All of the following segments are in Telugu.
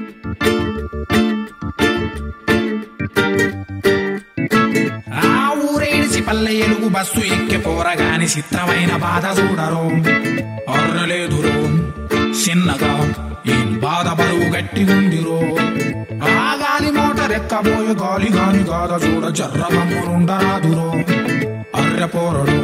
ఆ ఊరేడిసి పల్లె ఎలుగు బస్సు ఎక్కి పోరగాని చిత్రమైన బాధ చూడరు అర్రలేదురో చిన్నగా ఏం బాధ బరువు గట్టి ఉందిరో ఆ గాలి మోటార్ ఎక్కబోయే గాలి గాని గాథ చూడ జర్రగమ్మునుండరాదురో అర్రె పోరడు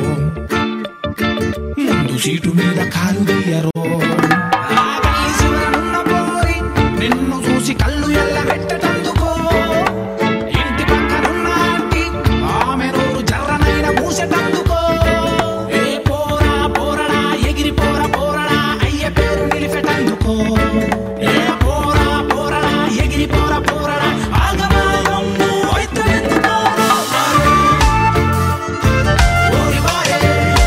ముందు సీటు మీద కాలు తీయరో ఆ గల్లి చివరనున్న పోరి నిన్ను చూసి కళ్ళు ఎల్లబెట్టటందుకో ఇంటి పక్కనున్న ఆంటీ ఆమె నోరు జర్రనైన మూసెటందుకో ఏ పోరా పోరడా ఎగిరి పోర పోరడా అయ్య పేరు నిలిపెటందుకో ఏ పోరా పోరడా ఎగిరి పోర పోరడా ఆగమాగమ్ము అయితెందుకో ఓరి వారే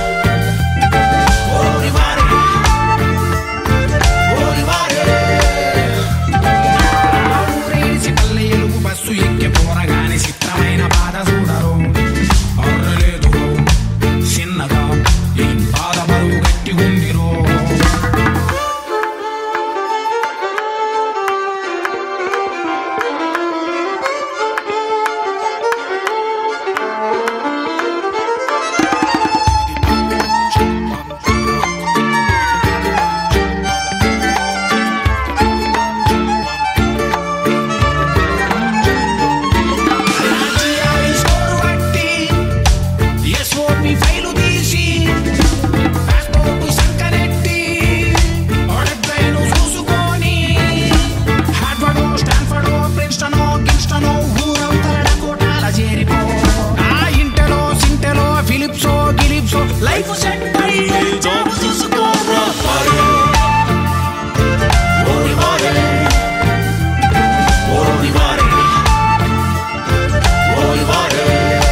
ఓరి వారే ఓరి వారే ఊరేసి పల్లె ఎలుగు బస్సు ఎక్కి పోరగాని చిత్రమైన బాధ చూడరు అర్రలేదు చిన్నగా ఏం బాధ బరువు గట్టి ఉందిరో రాజీయాయి స్కోరు బట్టి ఎస్ఓపి ఫైలు తీసి పాస్పోర్ట్ సంకనెట్టి అడగ్గాయను చూసుకొని హార్వర్డో స్టాన్ఫర్డో ప్రిన్స్టనో కిన్స్టనో ఊరవతల కోటాల చేరిపో ఆ ఇంటలో సింటలో ఫిలిప్సో గిలిప్సో లైఫ్ సెట్ అయితే జాబ్ చూసుకోరా ఓరి వారే ఓరి వారే ఓరి వారే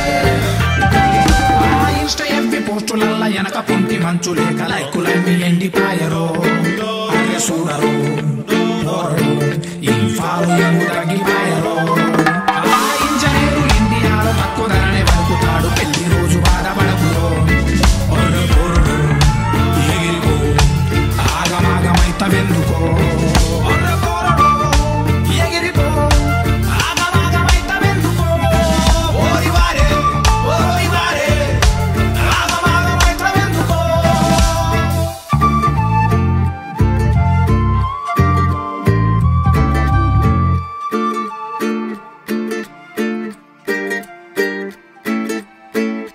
ఆ ఇన్స్టా ఎఫ్బి పోస్టులల్ల వెనక పొంటి మంచు లేక లైకులన్నీ ఎండిపాయరో అయ్య చూడరు పోరడు ఈ ఫాలో తగ్గిపాయరో